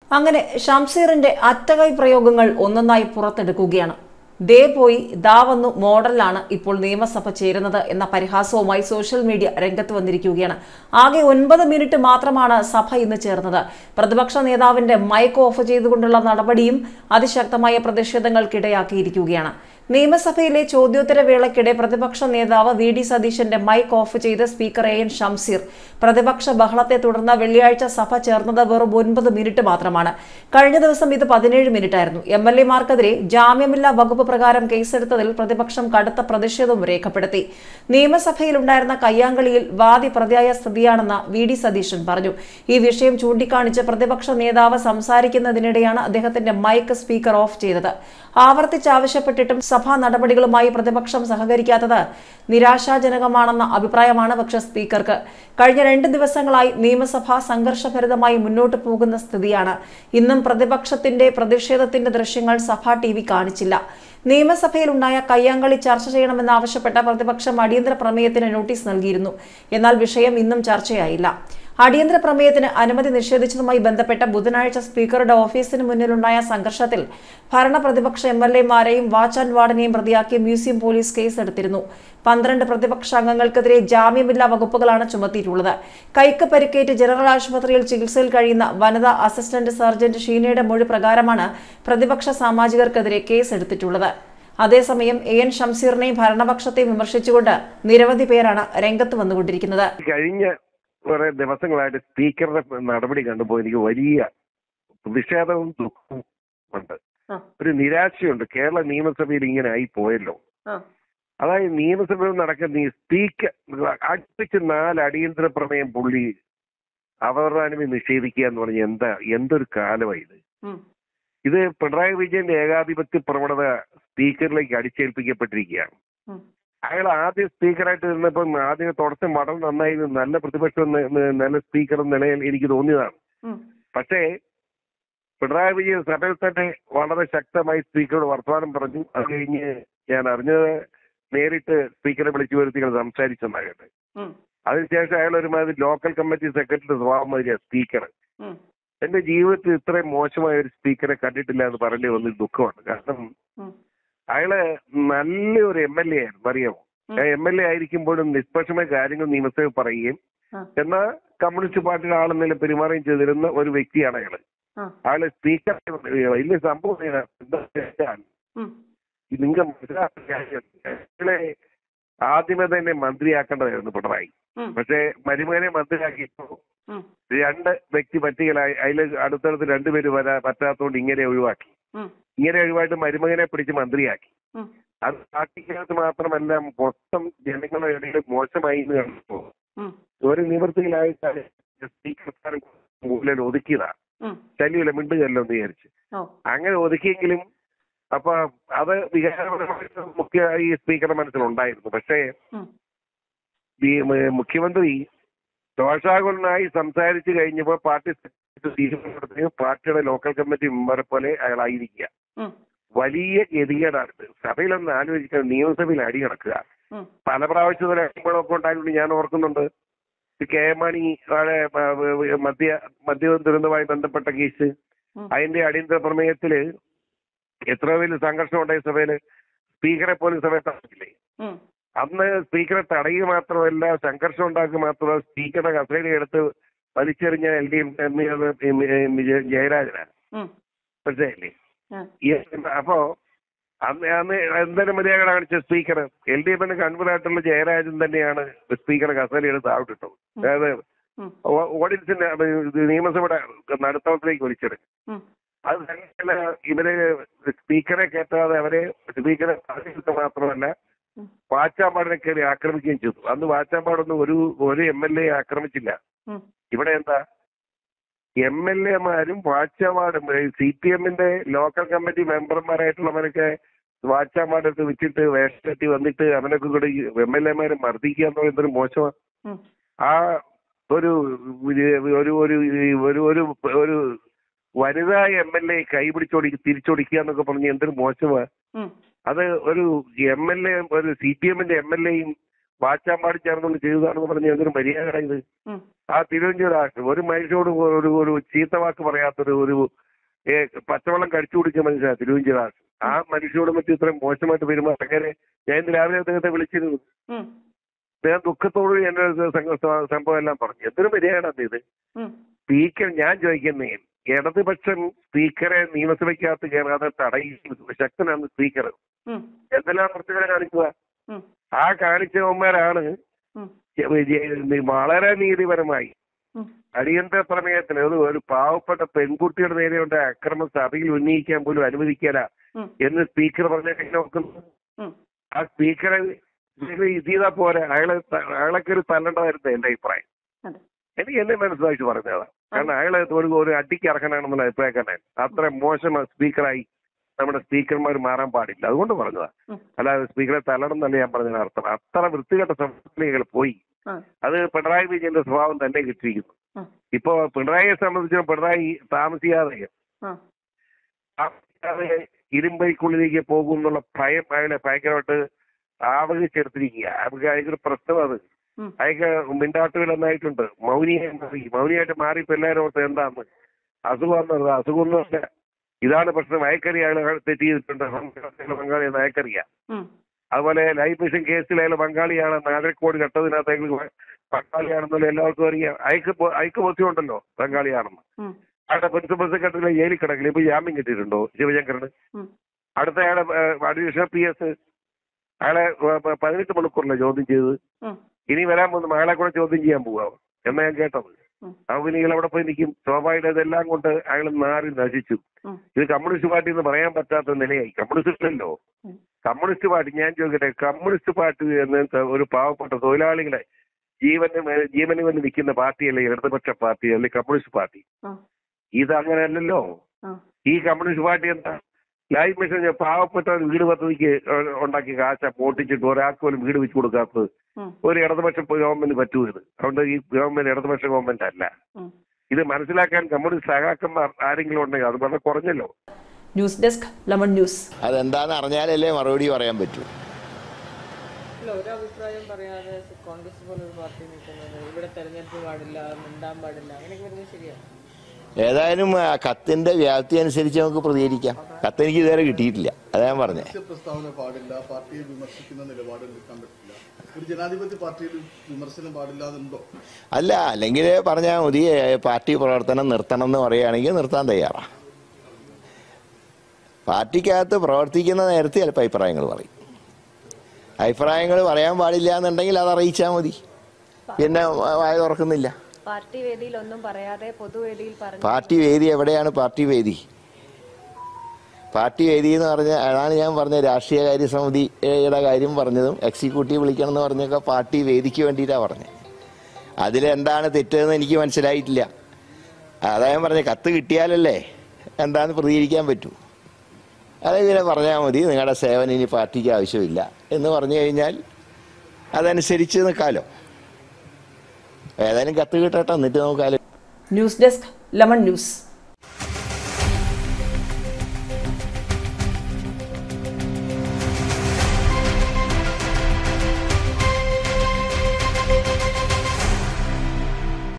അങ്ങനെ ഷംസീറിന്റെ അറ്റകൈ പ്രയോഗങ്ങൾ ഒന്നൊന്നായി പുറത്തെടുക്കുകയാണ് ദേ പോയി ദാ വന്നു മോഡലിലാണ് ഇപ്പോൾ നിയമസഭ ചേരുന്നത് എന്ന പരിഹാസവുമായി സോഷ്യൽ മീഡിയ രംഗത്ത് വന്നിരിക്കുകയാണ് ആകെ ഒൻപത് മിനിറ്റ് മാത്രമാണ് സഭ ഇന്ന് ചേർന്നത് പ്രതിപക്ഷ നേതാവിന്റെ മൈക്ക് ഓഫ് ചെയ്തുകൊണ്ടുള്ള നടപടിയും അതിശക്തമായ പ്രതിഷേധങ്ങൾക്കിടയാക്കിയിരിക്കുകയാണ് നിയമസഭയിലെ ചോദ്യോത്തര വേളയ്ക്കിടെ പ്രതിപക്ഷ നേതാവ് വി ഡി സതീശന്റെ മൈക്ക് ഓഫ് ചെയ്ത് സ്പീക്കർ എ എൻ ഷംസീർ പ്രതിപക്ഷ ബഹളത്തെ തുടർന്ന് വെള്ളിയാഴ്ച സഭ ചേർന്നത് വെറും ഒൻപത് മിനിറ്റ് മാത്രമാണ് കഴിഞ്ഞ ദിവസം ഇത് പതിനേഴ് മിനിറ്റായിരുന്നു എം എൽ എമാർക്കെതിരെ ജാമ്യമില്ലാ വകുപ്പ് പ്രകാരം കേസെടുത്തതിൽ പ്രതിപക്ഷം കടുത്ത പ്രതിഷേധവും രേഖപ്പെടുത്തി നിയമസഭയിലുണ്ടായിരുന്ന കയ്യാങ്കളിയിൽ വാദി പ്രതിയായ സ്ഥിതിയാണെന്ന് വി ഡി സതീശൻ പറഞ്ഞു ഈ വിഷയം ചൂണ്ടിക്കാണിച്ച് പ്രതിപക്ഷ നേതാവ് സംസാരിക്കുന്നതിനിടെയാണ് അദ്ദേഹത്തിന്റെ മൈക്ക് സ്പീക്കർ ഓഫ് ചെയ്തത് ആവർത്തിച്ചാവശ്യപ്പെട്ടിട്ടും സഭാ നടപടികളുമായി പ്രതിപക്ഷം സഹകരിക്കാത്തത് നിരാശാജനകമാണെന്ന അഭിപ്രായമാണ് പക്ഷേ സ്പീക്കർക്ക് കഴിഞ്ഞ രണ്ട് ദിവസങ്ങളായി നിയമസഭ സംഘർഷഭരിതമായി മുന്നോട്ട് പോകുന്ന സ്ഥിതിയാണ് ഇന്നും പ്രതിപക്ഷത്തിന്റെ പ്രതിഷേധത്തിന്റെ ദൃശ്യങ്ങൾ സഭാ ടി വി കാണിച്ചില്ല നിയമസഭയിലുണ്ടായ കയ്യാങ്കളി ചർച്ച ചെയ്യണമെന്നാവശ്യപ്പെട്ട പ്രതിപക്ഷം അടിയന്തര പ്രമേയത്തിന് നോട്ടീസ് നൽകിയിരുന്നു എന്നാൽ വിഷയം ഇന്നും ചർച്ചയായില്ല അടിയന്തര പ്രമേയത്തിന് അനുമതി നിഷേധിച്ചതുമായി ബന്ധപ്പെട്ട ബുധനാഴ്ച സ്പീക്കറുടെ ഓഫീസിന് മുന്നിലുണ്ടായ സംഘർഷത്തിൽ ഭരണ പ്രതിപക്ഷ എം എൽ എമാരെയും വാച്ച് ആൻഡ് വാർഡിനെയും പ്രതിയാക്കി മ്യൂസിയം പോലീസ് കേസെടുത്തിരുന്നു പന്ത്രണ്ട് പ്രതിപക്ഷ അംഗങ്ങൾക്കെതിരെ ജാമ്യമില്ലാ വകുപ്പുകളാണ് ചുമത്തിയിട്ടുള്ളത് കൈക്ക് പരിക്കേറ്റ് ജനറൽ ആശുപത്രിയിൽ ചികിത്സയിൽ കഴിയുന്ന വനിതാ അസിസ്റ്റന്റ് സർജന്റ് ഷീനയുടെ മൊഴി പ്രകാരമാണ് പ്രതിപക്ഷ സാമാജികർക്കെതിരെ കേസെടുത്തിട്ടുള്ളത് അതേസമയം എ എൻ ഷംസീറിനെയും ഭരണപക്ഷത്തെയും വിമർശിച്ചുകൊണ്ട് നിരവധി പേരാണ് രംഗത്ത് വന്നുകൊണ്ടിരിക്കുന്നത് കഴിഞ്ഞ കുറെ ദിവസങ്ങളായിട്ട് സ്പീക്കറുടെ നടപടി കണ്ടുമ്പോൾ എനിക്ക് വലിയ പ്രതിഷേധവും ദുഃഖവും ഉണ്ട് ഒരു നിരാശയുണ്ട് കേരള നിയമസഭയിൽ ഇങ്ങനെ ആയി പോയല്ലോ അതായത് നിയമസഭയിൽ നടക്കുന്ന ഈ സ്പീക്കർ അടുപ്പിച്ച് നാല് അടിയന്തര പ്രമേയം പുള്ളി അവറാനുമി നിഷേധിക്കുക എന്ന് പറഞ്ഞ എന്താ എന്തൊരു കാലമായി ഇത് ഇത് പിണറായി വിജയന്റെ ഏകാധിപത്യ പ്രവണത സ്പീക്കറിലേക്ക് അടിച്ചേൽപ്പിക്കപ്പെട്ടിരിക്കുകയാണ് അയാൾ ആദ്യം സ്പീക്കറായിട്ട് ഇരുന്നപ്പം ആദ്യം തുടക്കം വളരെ നന്നായി നല്ല പ്രതിപക്ഷം ന- ന- നല്ല സ്പീക്കർ എന്ന നിലയിൽ എനിക്ക് തോന്നിയതാണ് പക്ഷേ പിണറായി വിജയൻ സഭയിൽ തന്നെ വളരെ ശക്തമായി സ്പീക്കറോട് വർത്തമാനം പറഞ്ഞു അത് കഴിഞ്ഞ് ഞാൻ അറിഞ്ഞത് നേരിട്ട് സ്പീക്കറെ വിളിച്ചു വരുത്തി ഇങ്ങനെ സംസാരിച്ചെന്നാകട്ടെ അതിനുശേഷം അയാൾ ഒരുമാതിരി ലോക്കൽ കമ്മിറ്റി സെക്രട്ടറി സ്വഭാവം മാതിരിയാണ് സ്പീക്കർ എന്റെ ജീവിതത്തിൽ ഇത്രയും മോശമായ ഒരു സ്പീക്കറെ കണ്ടിട്ടില്ല എന്ന് പറയേണ്ടി വന്ന ദുഃഖമാണ് കാരണം അയാള് നല്ലൊരു എം എൽ എ ആയിരുന്നു അറിയാമോ എം എൽ എ ആയിരിക്കുമ്പോഴും നിഷ്പക്ഷമായ കാര്യങ്ങൾ നിയമസഭയിൽ പറയുകയും എന്നാൽ കമ്മ്യൂണിസ്റ്റ് പാർട്ടിയുടെ ആളെന്നതിൽ പെരുമാറുകയും ചെയ്തിരുന്ന ഒരു വ്യക്തിയാണ് അയാള് അയാള് സ്പീക്കർ വലിയ സംഭവം എന്താ വെച്ചാൽ നിങ്ങൾ മനസ്സിലാക്കുന്ന കാര്യം അയാളെ ആദ്യമേ തന്നെ മന്ത്രിയാക്കേണ്ടതായിരുന്നു പിണറായി പക്ഷേ മരുമകനെ മന്ത്രിയാക്കിയപ്പോ രണ്ട് വ്യക്തി പറ്റികളായി അതിൽ അടുത്തടുത്ത് രണ്ടുപേര് വരാ പറ്റാത്തതുകൊണ്ട് ഇങ്ങനെ ഒഴിവാക്കി ഇങ്ങനെ ഒഴിവായിട്ട് മരുമകനെ പിടിച്ച് മന്ത്രിയാക്കി അത് പാർട്ടിക്കകത്ത് മാത്രമല്ല മൊത്തം ജനങ്ങളുടെ ഇടയിൽ മോശമായി എന്ന് കണ്ടപ്പോ ഒരു നിവൃത്തിയിലായിട്ട് സ്പീക്കർ സ്ഥാനം മൂലം ഒതുക്കിയതാണ് ശല്യമില്ല മിണ്ടുകല്ലോ എന്ന് വിചാരിച്ച് അങ്ങനെ ഒതുക്കിയെങ്കിലും അപ്പൊ അത് വികാരപരമായിട്ട് മുഖ്യ ഈ സ്പീക്കറുടെ മനസ്സിലുണ്ടായിരുന്നു പക്ഷേ ഈ മ- മുഖ്യമന്ത്രി ദോഷാകുലനായി സംസാരിച്ചു കഴിഞ്ഞപ്പോൾ പാർട്ടി സെക്രട്ടറി തീരുമാനമെടുക്കുകയും പാർട്ടിയുടെ ലോക്കൽ കമ്മിറ്റി മെമ്പറെ പോലെ അയാളായിരിക്കുക വലിയ ഗതികേടാണ് സഭയിലൊന്ന് ആലോചിക്കുക നിയമസഭയിൽ അടി കിടക്കുക പല പ്രാവശ്യം ഒരു അടിമകളൊക്കെ ഉണ്ടായിട്ടുണ്ട് ഞാൻ ഓർക്കുന്നുണ്ട് ഈ കെ എം മാണി അവിടെ പ- വ- മദ്യ മദ്യ ദുരന്തവുമായി ബന്ധപ്പെട്ട കേസ് അതിന്റെ അടിയന്തര പ്രമേയത്തില് എത്ര വലിയ സംഘർഷം ഉണ്ടായ സഭയില് സ്പീക്കറെ പോലും സഭയെ തടഞ്ഞില്ലേ അന്ന് സ്പീക്കറെ തടയുക മാത്രമല്ല സംഘർഷം ഉണ്ടാക്കുക മാത്രമല്ല സ്പീക്കറുടെ കസേര എടുത്ത് വലിച്ചെറിഞ്ഞ എൽ ഡി എം ജയരാജനാണ് മനസ്സിലായില്ലേ ഈ അപ്പോ അന്ന് അന്ന് എന്തൊരു മര്യാദ കാണിച്ച സ്പീക്കർ എൽ ഡി എഫിന് കൺവീനറായിട്ടുള്ള ജയരാജൻ തന്നെയാണ് സ്പീക്കറെ കസേര എടുത്ത് ആവിട്ടിട്ടത് അതായത് ഓ- ഓഡിയൻസിന്റെ അത് ഇത് നിയമസഭയുടെ നടുത്തളത്തിലേക്ക് വലിച്ചെടുക്കും അത് തന്നെയല്ല ഇവര് സ്പീക്കറെ കയറ്റാതെ അവരെ സ്പീക്കറെ പറഞ്ഞിട്ട് മാത്രമല്ല വാച്ചാമ്പാടിനെ കയറി ആക്രമിക്കുകയും ചെയ്തു അന്ന് വാച്ചാമ്പാടൊന്നും ഒരു ഒരു എം എൽ എ ആക്രമിച്ചില്ല ഇവിടെ എന്താ എം എൽ എമാരും വാച്ചാവാർഡും സി പി എമ്മിന്റെ ലോക്കൽ കമ്മിറ്റി മെമ്പർമാരായിട്ടുള്ളവരൊക്കെ വാച്ചാവാർഡെടുത്ത് വെച്ചിട്ട് വേഷം കെട്ടി വന്നിട്ട് അവനൊക്കെ കൂടെ എം എൽ എമാരെ മർദ്ദിക്കുക എന്ന് പറയുന്നത് മോശമാണ് ആ ഒരു ഒരു ഒരു ഒരു ഒരു ഒരു വനിതാ എം എൽ എ കൈപിടിച്ചോടി തിരിച്ചോടിക്കുക എന്നൊക്കെ പറഞ്ഞ് എന്തൊരു മോശമാണ് അത് ഒരു എം എൽ എ ഒരു സി പി എമ്മിന്റെ എം എൽ എയും വാച്ചാമ്പാടി ചേർന്നുകൊണ്ട് ചെയ്തതാണെന്ന് പറഞ്ഞ് എന്തൊരു മര്യാദ ഇത് ഉം. ആ തിരുവഞ്ചൂരാക്ക് ഒരു മനുഷ്യരോട് ഒരു ഒരു ചീത്ത വാക്ക് പറയാത്തൊരു ഒരു ഏ, പച്ചവെള്ളം കഴിച്ചു കുടിച്ച മനുഷ്യനാണ് തിരുവഞ്ചൂരാക്ക് ആ മനുഷ്യരോട് മറ്റും ഇത്രയും മോശമായിട്ട് പെരുമാറും അങ്ങനെ ഞാൻ ഇന്ന് രാവിലെ അദ്ദേഹത്തെ വിളിച്ചിരുന്നു ഉം. അദ്ദേഹം ദുഃഖത്തോട് എന്റെ സംഘ- സംഭവം എല്ലാം പറഞ്ഞു എന്തൊരു മര്യാദയാണ് ഇത് ഉം. സ്പീക്കർ ഞാൻ ചോദിക്കുന്നേ ഇടതുപക്ഷം സ്പീക്കറെ നിയമസഭയ്ക്കകത്ത് കയറാതെ തടയുന്ന ശക്തനാണ് സ്പീക്കർ ഉം. എന്തെല്ലാം പ്രത്യേകത കാണിക്കുക ഉം. ആ കാണിച്ചവന്മാരാണ് ഉം. വളരെ നീതിപരമായി ഉം. അടിയന്തര പ്രമേയത്തിന് ഒരു ഒരു പാവപ്പെട്ട പെൺകുട്ടിയുടെ നേരെയുണ്ട അക്രമം സഭയിൽ ഉന്നയിക്കാൻ പോലും അനുവദിക്കല ഉം. എന്ന് സ്പീക്കർ പറഞ്ഞ നോക്കുന്നു ഉം. ആ സ്പീക്കറെ ഇത് ചെയ്താ പോരെ അയാളെ ത- അയാളൊക്കെ ഒരു തല്ലണ്ടായിരുന്നു എന്റെ അഭിപ്രായം അതെ. എനിക്ക് എന്നെ മനസ്സിലാക്കി പറഞ്ഞതാണ് കാരണം അയാളെ ഒരു ഒരു അടിക്ക് ഇറക്കാനാണെന്നുള്ള അഭിപ്രായക്കാരൻ അത്ര മോശം സ്പീക്കറായി നമ്മുടെ സ്പീക്കർമാർ മാറാൻ പാടില്ല അതുകൊണ്ട് പറഞ്ഞതാ ഉം. അല്ലാതെ സ്പീക്കറെ തല്ലണം എന്നല്ല ഞാൻ പറഞ്ഞതിന് അർത്ഥം അത്ര വൃത്തികെട്ട സംസ്ഥാനങ്ങൾ പോയി ആ. അത് പിണറായി വിജയന്റെ സ്വഭാവം തന്നെ കിട്ടിയിരിക്കുന്നു ആ. ഇപ്പോ പിണറായിയെ സംബന്ധിച്ച് പിണറായി താമസിയാതെ ആ. താമസിയാതെ ഇരുമ്പൈക്കുള്ളിലേക്ക് പോകും എന്നുള്ള ഭയം അയാളെ ഭയങ്കരമായിട്ട് ആവഹിച്ചെടുത്തിരിക്കുക അയാൾക്ക് അയാൾക്കൊരു പ്രശ്നം അത് ഉം. അയാൾക്ക് മിണ്ടാട്ടുകൾ എന്നായിട്ടുണ്ട് മൗനിയായി മാറി മൗനിയായിട്ട് മാറി ഇപ്പൊ എല്ലാവരും ഓർത്ത് എന്താന്ന് അസുഖം എന്നത് അസുഖമൊന്നുമല്ല ഇതാണ് പ്രശ്നം അയക്കറി അയാൾ തെറ്റ് ചെയ്തിട്ടുണ്ട് പങ്കാളി എന്ന് അയക്കറിയാം ഉം. അതുപോലെ ലൈഫ് മിഷൻ കേസിൽ അയാൾ പങ്കാളിയാണ് നാലരക്കോടി കട്ടതിനകത്ത് അയാൾ പങ്കാളിയാണെന്നുള്ള എല്ലാവർക്കും അറിയാം അയക്ക് ബോ- അയക്ക് ബോധ്യമുണ്ടല്ലോ പങ്കാളിയാണെന്ന് ഉം. അയാളുടെ പ്രിൻസിപ്പൽ സെക്രട്ടറി ജയിലിൽ കിടക്കില്ല ഇപ്പൊ ജാമ്യം കിട്ടിയിട്ടുണ്ടോ ശിവശങ്കറിന് ഉം. അടുത്ത അയാളെ അഡീഷണൽ പി എസ് അയാളെ ഏഹ്, പ- പതിനെട്ട് മണിക്കൂറല്ലേ ചോദ്യം ചെയ്തത് ഉം. ഇനി വരാൻ പോകുന്ന അയാളെ കൂടെ ചോദ്യം ചെയ്യാൻ പോവാ എന്നാ ഞാൻ കേട്ടത് ഉം. അവനികൾ അവിടെ പോയി നിൽക്കും സ്വാഭാവികം ഇതെല്ലാം കൊണ്ട് അയാൾ നാറി നശിച്ചു ഉം. ഇത് കമ്മ്യൂണിസ്റ്റ് പാർട്ടി എന്ന് പറയാൻ പറ്റാത്ത നിലയായി കമ്മ്യൂണിസ്റ്റ് അല്ലോ ഉം. കമ്മ്യൂണിസ്റ്റ് പാർട്ടി ഞാൻ ചോദിക്കട്ടെ കമ്മ്യൂണിസ്റ്റ് പാർട്ടി എന്ന് ഒരു പാവപ്പെട്ട തൊഴിലാളികളെ ജീവന് മേ- ജീവന് വേണ്ടി നിൽക്കുന്ന പാർട്ടിയല്ലേ ഇടതുപക്ഷ പാർട്ടി അല്ലെ കമ്മ്യൂണിസ്റ്റ് പാർട്ടി ആ. ഇത് അങ്ങനെയല്ലല്ലോ ആ. ഈ കമ്മ്യൂണിസ്റ്റ് പാർട്ടി എന്താ ലൈഫ് മിഷൻ പാവപ്പെട്ട ഒരു വീട് പദ്ധതിക്ക് ഏഹ്, ഉണ്ടാക്കിയ കാശ പൊട്ടിച്ചിട്ട് ഒരാൾക്ക് പോലും വീട് വെച്ച് കൊടുക്കാത്തത് ഉം. ഒരു ഇടതുപക്ഷ ഗവൺമെന്റ് പറ്റൂ ഇത് അതുകൊണ്ട് ഈ ഗവൺമെന്റ് ഇടതുപക്ഷ ഗവൺമെന്റ് അല്ല ഉം. ഇത് മനസ്സിലാക്കാൻ കമ്മ്യൂണിസ്റ്റ് സഹാക്കന്മാർ ആരെങ്കിലും ഉണ്ടെങ്കിൽ അത് വളരെ കുറഞ്ഞല്ലോ ന്യൂസ് ഡെസ്ക് ലെമൺ ന്യൂസ് അതെന്താന്ന് അറിഞ്ഞാലല്ലേ മറുപടി പറയാൻ പറ്റൂ അല്ല ഒരു അഭിപ്രായം പറയാതെ കോൺഗ്രസ് പോലൊരു പാർട്ടി നിൽക്കുന്നത് ഇവിടെ തെരഞ്ഞെടുപ്പ് പാടില്ല മിണ്ടാൻ പാടില്ല അങ്ങനെയൊക്കെ വരുന്നത് ശരിയാണ് ഏതായാലും ആ കത്തിന്റെ വ്യാപ്തി അനുസരിച്ച് നമുക്ക് പ്രതികരിക്കാം കത്ത് എനിക്ക് ഇതുവരെ കിട്ടിയിട്ടില്ല അതാ ഞാൻ പറഞ്ഞേ പരസ്യ പ്രസ്താവന പാടില്ല പാർട്ടിയെ വിമർശിക്കുന്ന നിലപാട് എടുക്കാൻ പറ്റില്ല ഒരു ജനാധിപത്യ പാർട്ടിയിൽ വിമർശനം പാടില്ലാതുണ്ടോ അല്ല അല്ലെങ്കിൽ പറഞ്ഞാൽ മതി ഏ, പാർട്ടി പ്രവർത്തനം നിർത്തണം എന്ന് പറയുകയാണെങ്കിൽ നിർത്താൻ തയ്യാറാണ് പാർട്ടിക്കകത്ത് പ്രവർത്തിക്കുന്ന നേരത്തെ ചിലപ്പോൾ അഭിപ്രായങ്ങൾ പറയും അഭിപ്രായങ്ങൾ പറയാൻ പാടില്ല എന്നുണ്ടെങ്കിൽ അത് അറിയിച്ചാൽ മതി പിന്നെ വായ തുറക്കുന്നില്ല പാർട്ടി വേദിയിൽ ഒന്നും പറയാതെ പൊതുവേദിയിൽ പറഞ്ഞു പാർട്ടി വേദി എവിടെയാണ് പാർട്ടി വേദി പാർട്ടി വേദി എന്ന് പറഞ്ഞ അതാണ് ഞാൻ പറഞ്ഞ രാഷ്ട്രീയകാര്യ സമിതിയുടെ കാര്യം പറഞ്ഞതും എക്സിക്യൂട്ടീവ് വിളിക്കണം എന്ന് പറഞ്ഞൊക്കെ പാർട്ടി വേദിക്ക് വേണ്ടിയിട്ടാണ് പറഞ്ഞത് അതിലെന്താണ് തെറ്റെന്ന് എനിക്ക് മനസ്സിലായിട്ടില്ല അതാ ഞാൻ പറഞ്ഞ കത്ത് കിട്ടിയാലല്ലേ എന്താന്ന് പ്രതികരിക്കാൻ പറ്റൂ അതേപോലെ പറഞ്ഞാൽ മതി നിങ്ങളുടെ സേവനം ഇനി പാർട്ടിക്ക് ആവശ്യമില്ല എന്ന് പറഞ്ഞു കഴിഞ്ഞാൽ അതനുസരിച്ച് നിൽക്കാമല്ലോ ഏതായാലും കത്ത് കിട്ടട്ടെ എന്നിട്ട് നമുക്ക് ആലോ- ന്യൂസ് ഡെസ്ക് ലെമൺ ന്യൂസ്